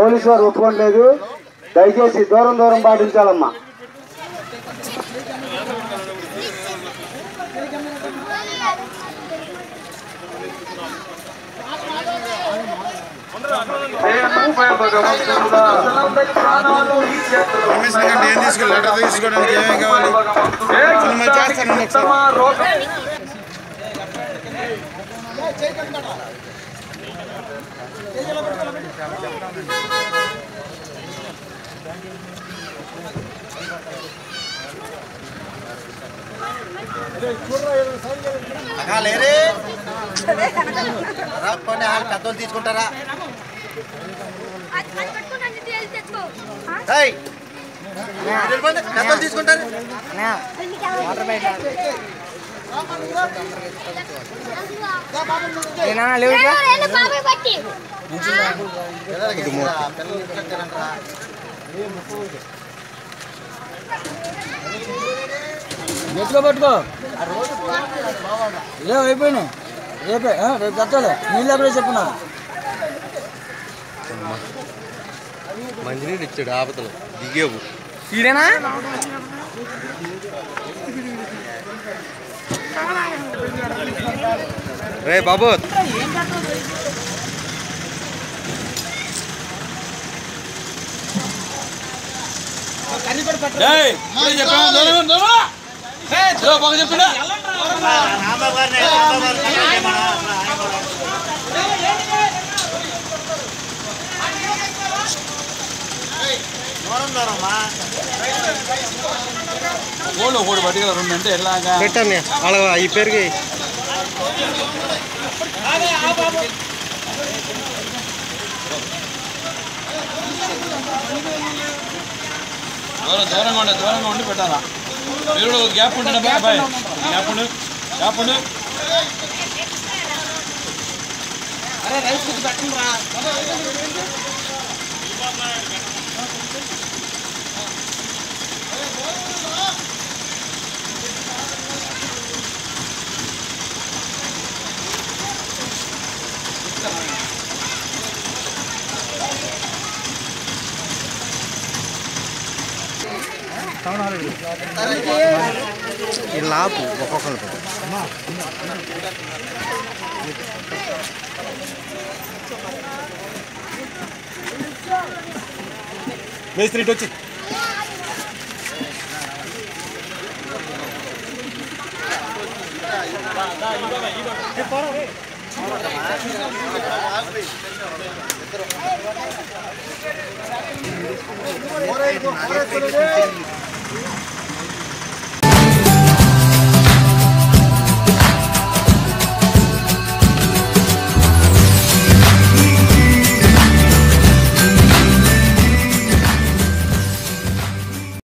Police వారు ఒప్పుకోవట్లేదు దయచేసి దూరం దూరం పాటించాలమ్మా పర్మిషన్ కంటే ఏం తీసుకోవాలి లెటర్ తీసుకోవడానికి ఏమేమి కావాలి అసలు మరి చేస్తాను ఒకసారి లేరే రాకపోతే వాళ్ళు పెద్దోళ్ళు తీసుకుంటారా అది అది పట్టుకొని అన్ని తేలి తెచ్చుకో ఆ? ఏయ్, వెళ్ళిపోండి, పెద్దోళ్ళు తీసుకుంటారు లేవు, లేవు, బాబాయ్ పట్టి పిల్లలకి ఇస్తారా? పిల్లలు ఇంట్లో తినండిరా. గట్టిగా పట్టుకో లేవు అయిపోయినాయి రేపే ఆ, రేపు కట్టాలి నీళ్ళు ఎక్కడే చెప్పున్నా మంచినీళ్ళు ఇచ్చాడు ఆపదలు దిగేవు ఈడేనా రే బాబు ఓళ్ళు ఒకటి పట్టుకెళ్ళ రెండు అంటే ఎలాగా పెట్టండి వాళ్ళ ఈ పేరుకి దూరం దూరంగా ఉండే దూరంగా ఉండి పెట్టాలా మీరు కూడా ఒక గ్యాప్ ఉంటే బాయ్ బాయ్ గ్యాప్ ఉండు గ్యాప్ ఉండు ఇలా ఆపు ఒక్కొక్కరు మేస్త్రి ఇటు వచ్చి ఇద్దరు